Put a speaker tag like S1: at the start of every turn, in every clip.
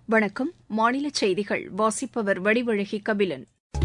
S1: வணக்கம் மாநில செய்திகள் வாசிப்பவர் வடிவழகி கபிலன்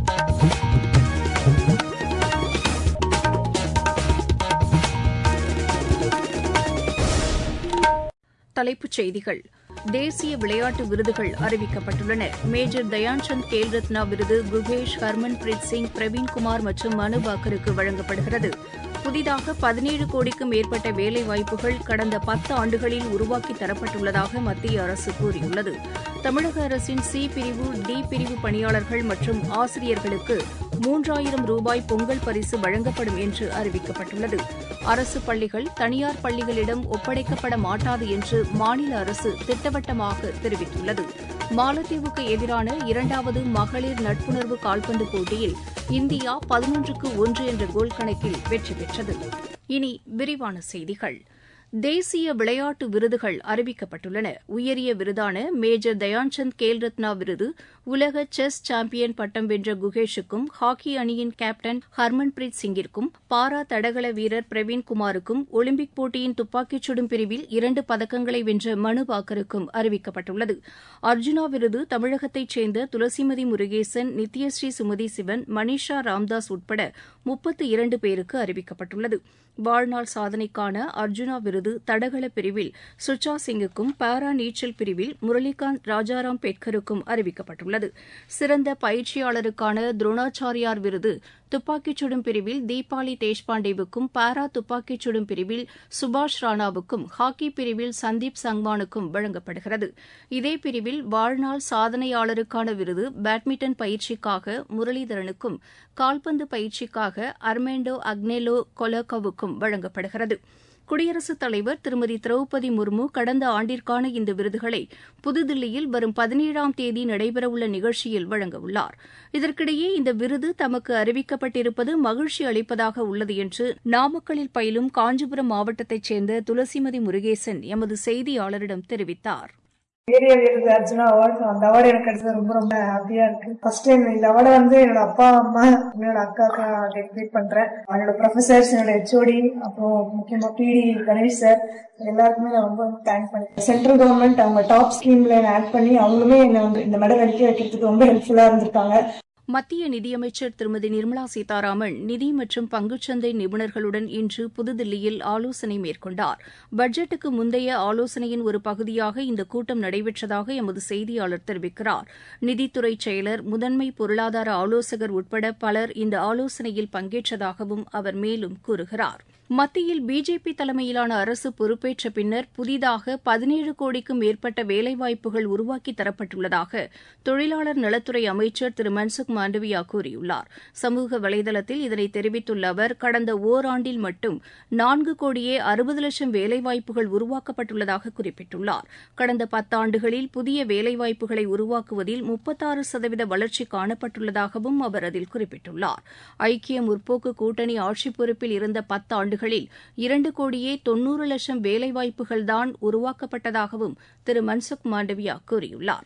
S1: தலைப்புச் செய்திகள் தேசிய விளையாட்டு விருதுகள் அறிவிக்கப்பட்டுள்ளன மேஜர் தயான்சந்த் கேல் ரத்னா விருது குகேஷ் ஹர்மன்பிரீத் சிங் பிரவீன்குமார் மற்றும் மனு பாக்கருக்கு வழங்கப்படுகிறது புதிதாக பதினேழு கோடிக்கும் மேற்பட்ட வேலைவாய்ப்புகள் கடந்த பத்து ஆண்டுகளில் உருவாக்கி தரப்பட்டுள்ளதாக மத்திய அரசு கூறியுள்ளது தமிழக அரசின் சி பிரிவு டி பிரிவு பணியாளர்கள் மற்றும் ஆசிரியர்களுக்கு மூன்றாயிரம் ரூபாய் பொங்கல் பரிசு வழங்கப்படும் என்று அறிவிக்கப்பட்டுள்ளது அரசு பள்ளிகள் தனியார் பள்ளிகளிடம் ஒப்படைக்கப்பட மாட்டாது என்று மாநில அரசு திட்டவட்டமாக தெரிவித்துள்ளது மாலத்தீவுக்கு எதிரான இரண்டாவது மகளிர் நட்புணர்வு கால்பந்து போட்டியில் இந்தியா பதினொன்றுக்கு ஒன்று என்ற கோல் கணக்கில் வெற்றி பெற்றது இனி விரிவான செய்திகள் தேசிய விளையாட்டு விருதுகள் அறிவிக்கப்பட்டுள்ளன உயரிய விருதான மேஜர் தயான்சந்த் கேல் ரத்னா விருது உலக செஸ் சாம்பியன் பட்டம் வென்ற குகேஷுக்கும் ஹாக்கி அணியின் கேப்டன் ஹர்மன்பிரீத் சிங்கிற்கும் பாரா தடகள வீரர் பிரவீன்குமாருக்கும் ஒலிம்பிக் போட்டியின் துப்பாக்கிச் சுடும் பிரிவில் இரண்டு பதக்கங்களை வென்ற மனு பாக்கருக்கும் அறிவிக்கப்பட்டுள்ளது அர்ஜுனா விருது தமிழகத்தைச் சேர்ந்த துளசிமதி முருகேசன் நித்யஸ்ரீ சுமதி சிவன் மனிஷா ராம்தாஸ் உட்பட முப்பத்து இரண்டு பேருக்கு அறிவிக்கப்பட்டுள்ளது வாழ்நாள் சாதனைக்கான அர்ஜுனா விருது தடகள பிரிவில் சுச்சா சிங்குக்கும் பாரா நீச்சல் பிரிவில் முரளிகாந்த் ராஜாராம் பெட்கருக்கும் அறிவிக்கப்பட்டுள்ளது சிறந்த பயிற்சியாளருக்கான துரோணாச்சாரியார் விருது துப்பாக்கிச் சுடும் பிரிவில் தீபாலி தேஷ்பாண்டேவுக்கும் பாரா துப்பாக்கிச் சுடும் பிரிவில் சுபாஷ் ராணாவுக்கும் ஹாக்கி பிரிவில் சந்தீப் சங்வானுக்கும் வழங்கப்படுகிறது இதே பிரிவில் வாழ்நாள் சாதனையாளருக்கான விருது பேட்மிண்டன் பயிற்சிக்காக முரளிதரனுக்கும் கால்பந்து பயிற்சிக்காக அர்மேண்டோ அக்னேலோ கொலோகோவுக்கும் வழங்கப்படுகிறது குடியரசுத் தலைவர் திருமதி திரௌபதி முர்மு கடந்த ஆண்டிற்கான இந்த விருதுகளை புதுதில்லியில் வரும் பதினேழாம் தேதி நடைபெறவுள்ள நிகழ்ச்சியில் வழங்கவுள்ளார் இதற்கிடையே இந்த விருது தமக்கு அறிவிக்கப்பட்டிருப்பது மகிழ்ச்சி அளிப்பதாக உள்ளது என்று நாமக்கல்லில் பயிலும் காஞ்சிபுரம் மாவட்டத்தைச் சேர்ந்த துளசிமதி முருகேசன் எமது செய்தியாளரிடம் தெரிவித்தார்
S2: ஏரியா விருது அர்ஜுனா அவார்டு அந்த அவார்டு எனக்கு கிடைச்சது ரொம்ப ரொம்ப ஹாப்பியா இருக்கு ஃபர்ஸ்ட் டைம் இந்த அவார்டை வந்து என்னோட அப்பா அம்மா என்னோட அக்காக்கா டெடிகேட் பண்றேன் என்னோட ப்ரொஃபசர்ஸ் என்னோட ஹெச்ஓடி அப்புறம் முக்கியமா பிடி கணேஷ் சார் எல்லாருக்குமே நான் ரொம்ப தேங்க் பண்ணேன் சென்ட்ரல் கவர்மெண்ட் அவங்க டாப் ஸ்கீம்ல என்ன ஆட் பண்ணி அவங்களுமே என்ன வந்து இந்த மெடல் அடிக்க வைக்கிறதுக்கு ரொம்ப ஹெல்ப்ஃபுல்லா இருந்திருக்காங்க
S1: மத்திய நிதியமைச்சர் திருமதி நிர்மலா சீதாராமன் நிதி மற்றும் பங்குச்சந்தை நிபுணர்களுடன் இன்று புதுதில்லியில் ஆலோசனை மேற்கொண்டார் பட்ஜெட்டுக்கு முந்தைய ஆலோசனையின் ஒரு பகுதியாக இந்த கூட்டம் நடைபெற்றதாக எமது செய்தியாளர் தெரிவிக்கிறார் நிதித்துறை செயலர் முதன்மை பொருளாதார ஆலோசகர் உட்பட பலர் இந்த ஆலோசனையில் பங்கேற்றதாகவும் அவர் மேலும் கூறுகிறார் மத்தியில் பிஜேபி தலைமையிலான அரசு பொறுப்பேற்ற பின்னர் புதிதாக பதினேழு கோடிக்கும் மேற்பட்ட வேலைவாய்ப்புகள் உருவாக்கி தரப்பட்டுள்ளதாக தொழிலாளர் நலத்துறை அமைச்சர் திரு மன்சுக் மாண்டவியா கூறியுள்ளார் சமூக வலைதளத்தில் இதனை தெரிவித்துள்ள அவர் கடந்த ஓராண்டில் மட்டும் நான்கு கோடியே அறுபது லட்சம் வேலைவாய்ப்புகள் உருவாக்கப்பட்டுள்ளதாக குறிப்பிட்டுள்ளார் கடந்த பத்தாண்டுகளில் புதிய வேலைவாய்ப்புகளை உருவாக்குவதில் முப்பத்தாறு சதவீத வளர்ச்சி காணப்பட்டுள்ளதாகவும் அவர் அதில் குறிப்பிட்டுள்ளார் ஐக்கிய முற்போக்கு கூட்டணி ஆட்சிப் பொறுப்பில் இருந்த பத்தாண்டுகளில் இரண்டு கோடியே தொன்னூறு லட்சம் வேலைவாய்ப்புகள்தான் உருவாக்கப்பட்டதாகவும் திரு மன்சுக் மாண்டவியா கூறியுள்ளார்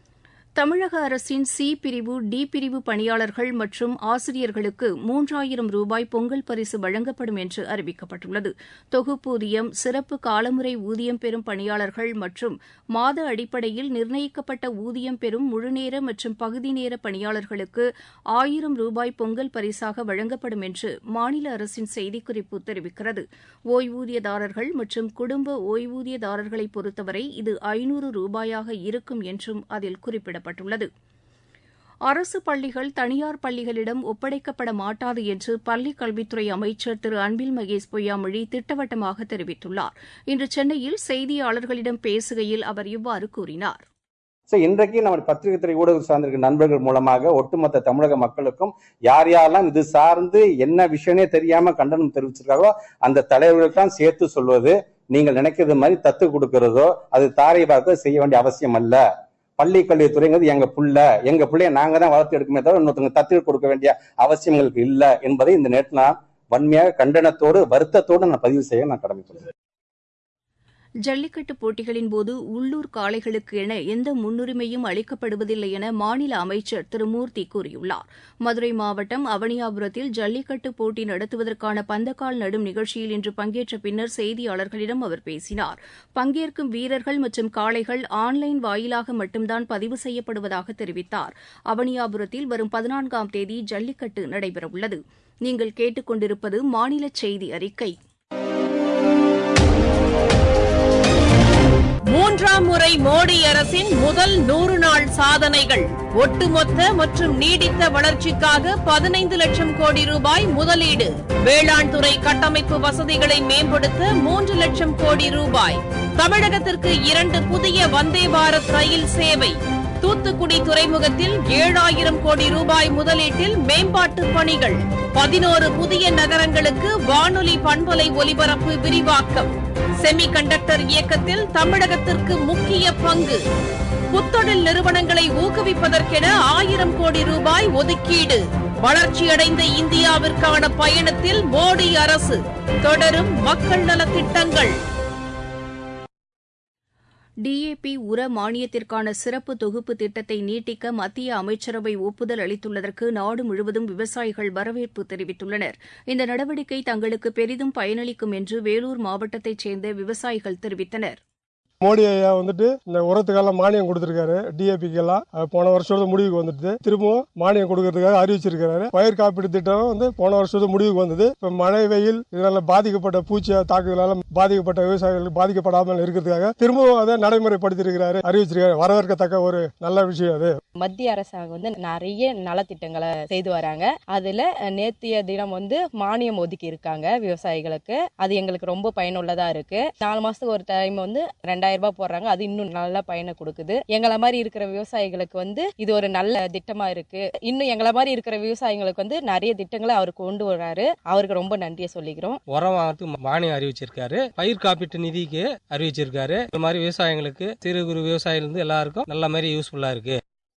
S1: தமிழக அரசின் சி பிரிவு டி பிரிவு பணியாளர்கள் மற்றும் ஆசிரியர்களுக்கு மூன்றாயிரம் ரூபாய் பொங்கல் பரிசு வழங்கப்படும் என்று அறிவிக்கப்பட்டுள்ளது தொகுப்பூதியம் சிறப்பு காலமுறை ஊதியம் பெறும் பணியாளர்கள் மற்றும் மாத அடிப்படையில் நிர்ணயிக்கப்பட்ட ஊதியம் பெறும் முழுநேர மற்றும் பகுதி நேர பணியாளர்களுக்கு ஆயிரம் ரூபாய் பொங்கல் பரிசாக வழங்கப்படும் என்று மாநில அரசின் செய்திக்குறிப்பு தெரிவிக்கிறது ஓய்வூதியதாரர்கள் மற்றும் குடும்ப ஓய்வூதியதாரர்களை பொறுத்தவரை இது ஐநூறு ரூபாயாக இருக்கும் என்றும் அதில் குறிப்பிடப்பட்டுள்ளது தெரிவிக்கப்பட்டுள்ளது அரசு பள்ளிகள் தனியார் பள்ளிகளிடம் ஒப்படைக்கப்பட மாட்டாது என்று பள்ளிக் கல்வித்துறை அமைச்சர் திரு அன்பில் மகேஷ் பொய்யாமொழி திட்டவட்டமாக தெரிவித்துள்ளார் இன்று சென்னையில் செய்தியாளர்களிடம் பேசுகையில் அவர் இவ்வாறு கூறினார்
S3: ஸோ இன்றைக்கு நம்ம பத்திரிகை துறை ஊடகம் சார்ந்திருக்க நண்பர்கள் மூலமாக ஒட்டுமொத்த தமிழக மக்களுக்கும் யார் யாரெல்லாம் இது சார்ந்து என்ன விஷயமே தெரியாம கண்டனம் தெரிவிச்சிருக்காங்களோ அந்த தலைவர்களுக்கு தான் சேர்த்து சொல்வது நீங்கள் நினைக்கிறது மாதிரி தத்து கொடுக்கிறதோ அது தாரை பார்க்க செய்ய வேண்டிய அவசியம் அல்ல பள்ளி கல்வித்துறைங்கிறது எங்க புள்ள எங்க பிள்ளைய நாங்க தான் வளர்த்து எடுக்குமே தவிர இன்னொருத்தவங்க தத்து கொடுக்க வேண்டிய அவசியம் எங்களுக்கு இல்லை என்பதை இந்த நேரத்தில் நான் வன்மையாக கண்டனத்தோடு வருத்தத்தோடு நான் பதிவு செய்ய நான் கடமைப்படுறேன்
S1: ஜல்லிக்கட்டு போட்டிகளின் போது உள்ளூர் காளைகளுக்கு என எந்த முன்னுரிமையும் அளிக்கப்படுவதில்லை என மாநில அமைச்சர் திரு மூர்த்தி கூறியுள்ளார் மதுரை மாவட்டம் அவனியாபுரத்தில் ஜல்லிக்கட்டு போட்டி நடத்துவதற்கான பந்தக்கால் நடும் நிகழ்ச்சியில் இன்று பங்கேற்ற பின்னர் செய்தியாளர்களிடம் அவர் பேசினார் பங்கேற்கும் வீரர்கள் மற்றும் காளைகள் ஆன்லைன் வாயிலாக மட்டும்தான் பதிவு செய்யப்படுவதாக தெரிவித்தார் அவனியாபுரத்தில் வரும் பதினான்காம் தேதி ஜல்லிக்கட்டு நடைபெறவுள்ளது நீங்கள் கேட்டுக்கொண்டிருப்பது மாநில செய்தி அறிக்கை
S4: மூன்றாம் முறை மோடி அரசின் முதல் நூறு நாள் சாதனைகள் ஒட்டுமொத்த மற்றும் நீடித்த வளர்ச்சிக்காக பதினைந்து லட்சம் கோடி ரூபாய் முதலீடு வேளாண் துறை கட்டமைப்பு வசதிகளை மேம்படுத்த மூன்று லட்சம் கோடி ரூபாய் தமிழகத்திற்கு இரண்டு புதிய வந்தே பாரத் ரயில் சேவை தூத்துக்குடி துறைமுகத்தில் ஏழாயிரம் கோடி ரூபாய் முதலீட்டில் மேம்பாட்டு பணிகள் பதினோரு புதிய நகரங்களுக்கு வானொலி பண்பலை ஒலிபரப்பு விரிவாக்கம் செமி கண்டக்டர் இயக்கத்தில் தமிழகத்திற்கு முக்கிய பங்கு புத்தொழில் நிறுவனங்களை ஊக்குவிப்பதற்கென ஆயிரம் கோடி ரூபாய் ஒதுக்கீடு வளர்ச்சியடைந்த இந்தியாவிற்கான பயணத்தில் மோடி அரசு தொடரும் மக்கள் நலத்திட்டங்கள்
S1: டிஏபி உர மானியத்திற்கான சிறப்பு தொகுப்பு திட்டத்தை நீட்டிக்க மத்திய அமைச்சரவை ஒப்புதல் அளித்துள்ளதற்கு நாடு முழுவதும் விவசாயிகள் வரவேற்பு தெரிவித்துள்ளனர் இந்த நடவடிக்கை தங்களுக்கு பெரிதும் பயனளிக்கும் என்று வேலூர் மாவட்டத்தைச் சேர்ந்த விவசாயிகள் தெரிவித்தனர்
S5: மோடி ஐயா வந்துட்டு இந்த உரத்துக்கெல்லாம் மானியம் கொடுத்திருக்காரு டிஏபிக்கெல்லாம் அது போன வருஷத்தோட முடிவுக்கு வந்துட்டு திரும்பவும் மானியம் கொடுக்கறதுக்காக அறிவிச்சிருக்காரு பயிர் காப்பீடு திட்டம் வந்து போன வருஷத்தோட முடிவுக்கு வந்தது இப்ப மழை வெயில் இதனால பாதிக்கப்பட்ட பூச்சி தாக்குதலால பாதிக்கப்பட்ட விவசாயிகள் பாதிக்கப்படாமல் இருக்கிறதுக்காக திரும்பவும் அதை நடைமுறைப்படுத்தியிருக்கிறாரு அறிவிச்சிருக்காரு வரவேற்கத்தக்க ஒரு நல்ல விஷயம் அது
S6: மத்திய அரசாங்கம் வந்து நிறைய நலத்திட்டங்களை செய்து வராங்க அதுல நேத்திய தினம் வந்து மானியம் ஒதுக்கி இருக்காங்க விவசாயிகளுக்கு அது எங்களுக்கு ரொம்ப பயனுள்ளதா இருக்கு நாலு மாசத்துக்கு ஒரு டைம் வந்து ரெண்டாயிரம் ரூபாய் போடுறாங்க அது இன்னும் நல்ல பயனை கொடுக்குது எங்களை மாதிரி இருக்கிற விவசாயிகளுக்கு வந்து இது ஒரு நல்ல திட்டமா இருக்கு இன்னும் எங்களை மாதிரி இருக்கிற விவசாயிகளுக்கு வந்து நிறைய திட்டங்களை அவர் கொண்டு வராரு அவருக்கு ரொம்ப நன்றியை சொல்லிக்கிறோம்
S7: உரம் வாங்கறதுக்கு மானியம் அறிவிச்சிருக்காரு பயிர் காப்பீட்டு நிதிக்கு அறிவிச்சிருக்காரு இந்த மாதிரி விவசாயிகளுக்கு சிறு குறு விவசாயில இருந்து எல்லாருக்கும் நல்ல மாதிரி யூஸ்ஃபுல்லா இருக்கு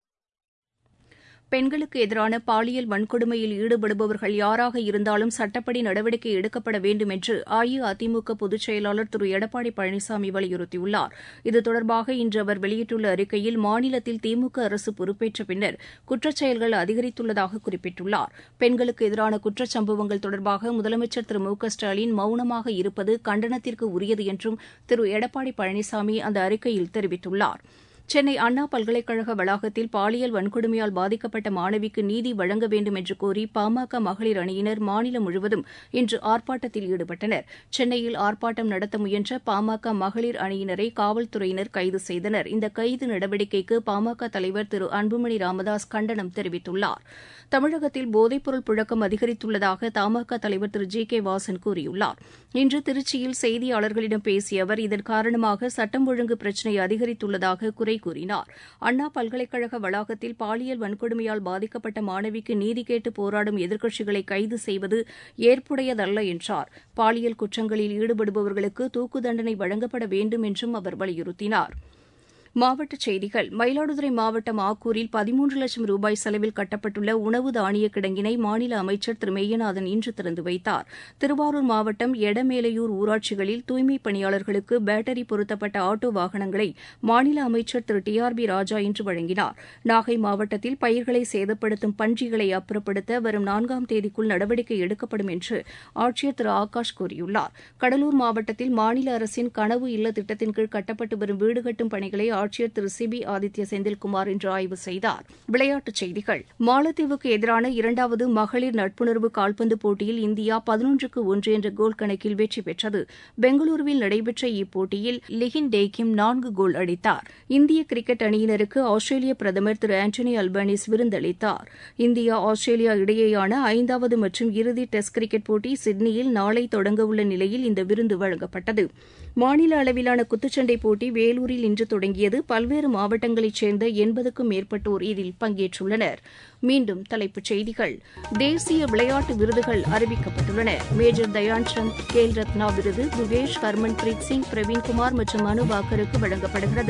S1: பெண்களுக்கு எதிரான பாலியல் வன்கொடுமையில் ஈடுபடுபவர்கள் யாராக இருந்தாலும் சட்டப்படி நடவடிக்கை எடுக்கப்பட வேண்டும் என்று அஇஅதிமுக பொதுச் செயலாளர் திரு எடப்பாடி பழனிசாமி வலியுறுத்தியுள்ளார் இது தொடர்பாக இன்று அவர் வெளியிட்டுள்ள அறிக்கையில் மாநிலத்தில் திமுக அரசு பொறுப்பேற்ற பின்னர் குற்றச்செயல்கள் அதிகரித்துள்ளதாக குறிப்பிட்டுள்ளார் பெண்களுக்கு எதிரான குற்றச்சம்பவங்கள் தொடர்பாக முதலமைச்சர் திரு மு க ஸ்டாலின் மௌனமாக இருப்பது கண்டனத்திற்கு உரியது என்றும் திரு எடப்பாடி பழனிசாமி அந்த அறிக்கையில் தெரிவித்துள்ளாா் சென்னை அண்ணா பல்கலைக்கழக வளாகத்தில் பாலியல் வன்கொடுமையால் பாதிக்கப்பட்ட மாணவிக்கு நீதி வழங்க வேண்டும் என்று கோரி பாமக மகளிர் அணியினர் மாநிலம் முழுவதும் இன்று ஆர்ப்பாட்டத்தில் ஈடுபட்டனர் சென்னையில் ஆர்ப்பாட்டம் நடத்த முயன்ற பாமக மகளிர் அணியினரை காவல்துறையினர் கைது செய்தனர் இந்த கைது நடவடிக்கைக்கு பாமக தலைவர் திரு அன்புமணி ராமதாஸ் கண்டனம் தெரிவித்துள்ளார் தமிழகத்தில் போதைப்பொருள் புழக்கம் அதிகரித்துள்ளதாக தமாக தலைவர் திரு ஜி கே வாசன் கூறியுள்ளார் இன்று திருச்சியில் செய்தியாளர்களிடம் பேசிய அவர் இதன் காரணமாக சட்டம் ஒழுங்கு பிரச்சினை அதிகரித்துள்ளதாக குறை கூறினார் அண்ணா பல்கலைக்கழக வளாகத்தில் பாலியல் வன்கொடுமையால் பாதிக்கப்பட்ட மாணவிக்கு நீதி கேட்டு போராடும் எதிர்க்கட்சிகளை கைது செய்வது ஏற்புடையதல்ல என்றார் பாலியல் குற்றங்களில் ஈடுபடுபவர்களுக்கு தூக்கு தண்டனை வழங்கப்பட வேண்டும் என்றும் அவர் வலியுறுத்தினார் மாவட்டச் செய்திகள் மயிலாடுதுறை மாவட்டம் ஆக்கூரில் பதிமூன்று லட்சம் ரூபாய் செலவில் கட்டப்பட்டுள்ள உணவு தானிய கிடங்கினை மாநில அமைச்சர் திரு மெய்யநாதன் இன்று திறந்து வைத்தார் திருவாரூர் மாவட்டம் எடமேலையூர் ஊராட்சிகளில் தூய்மைப் பணியாளர்களுக்கு பேட்டரி பொருத்தப்பட்ட ஆட்டோ வாகனங்களை மாநில அமைச்சர் Thiru T R B Raja இன்று வழங்கினார் நாகை மாவட்டத்தில் பயிர்களை சேதப்படுத்தும் பன்றிகளை அப்புறப்படுத்த வரும் நான்காம் தேதிக்குள் நடவடிக்கை எடுக்கப்படும் என்று ஆட்சியர் திரு ஆகாஷ் கூறியுள்ளார் கடலூர் மாவட்டத்தில் மாநில அரசின் கனவு இல்ல திட்டத்தின் கீழ் கட்டப்பட்டு வரும் வீடு கட்டும் பணிகளை ஆட்சியர் திரு சி பி ஆதித்ய செந்தில்குமார் இன்று ஆய்வு செய்தார் விளையாட்டுச் செய்திகள் மாலத்தீவுக்கு எதிரான இரண்டாவது மகளிர் நட்புணர்வு கால்பந்து போட்டியில் இந்தியா பதினொன்றுக்கு ஒன்று என்ற கோல் கணக்கில் வெற்றி பெற்றது பெங்களூருவில் நடைபெற்ற இப்போட்டியில் லிகின் டேக்கிம் நான்கு கோல் அடித்தார் இந்திய கிரிக்கெட் அணியினருக்கு ஆஸ்திரேலிய பிரதமர் திரு ஆண்டனி அல்பானிஸ் விருந்தளித்தார் இந்தியா ஆஸ்திரேலியா இடையேயான ஐந்தாவது மற்றும் இறுதி டெஸ்ட் கிரிக்கெட் போட்டி சிட்னியில் நாளை தொடங்கவுள்ள நிலையில் இந்த விருது வழங்கப்பட்டது மாநில அளவிலான குத்துச்சண்டை போட்டி வேலூரில் இன்று தொடங்கியது பல்வேறு மாவட்டங்களைச் சேர்ந்த எண்பதுக்கும் மேற்பட்டோர் இதில் பங்கேற்றுள்ளனர் மீண்டும் தலைப்புச் செய்திகள் தேசிய விளையாட்டு விருதுகள் அறிவிக்கப்பட்டுள்ளன மேஜர் தயான்சந்த் கேல் ரத்னா விருது குகேஷ் ஹர்மன் பிரீத் சிங் பிரவீன்குமார் மற்றும் மனு பாக்கருக்கு வழங்கப்படுகிறது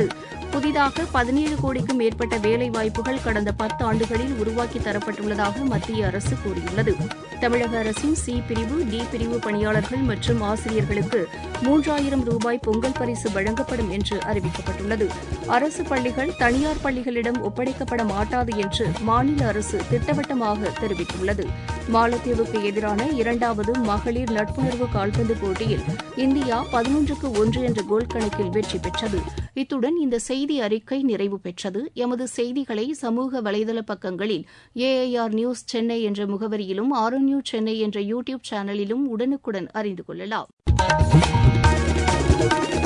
S1: புதிதாக பதினேழு கோடிக்கும் மேற்பட்ட வேலை வாய்ப்புகள் கடந்த பத்து ஆண்டுகளில் உருவாக்கி தரப்பட்டுள்ளதாக மத்திய அரசு கூறியுள்ளது தமிழக அரசின் சி பிரிவு டி பிரிவு பணியாளர்கள் மற்றும் ஆசிரியர்களுக்கு மூன்றாயிரம் ரூபாய் பொங்கல் பரிசு வழங்கப்படும் என்று அறிவிக்கப்பட்டுள்ளது அரசு பள்ளிகள் தனியார் பள்ளிகளிடம் ஒப்படைக்கப்பட மாட்டாது என்று மாநில அரசு திட்டவட்டமாக தெரிவித்துள்ளது மாலத்தீவுக்கு எதிரான இரண்டாவது மகளிர் நட்புணர்வு கால்பந்து போட்டியில் இந்தியா பதினொன்றுக்கு ஒன்று என்ற கோல் கணக்கில் வெற்றி பெற்றது இத்துடன் இந்த செய்தி அறிக்கை நிறைவு பெற்றது எமது செய்திகளை சமூக வலைதள பக்கங்களில் ஏஐஆர் நியூஸ் சென்னை என்ற முகவரியிலும் ஆர் நியூஸ் சென்னை என்ற யூடியூப் சேனலிலும் உடனுக்குடன் அறிந்து கொள்ளலாம்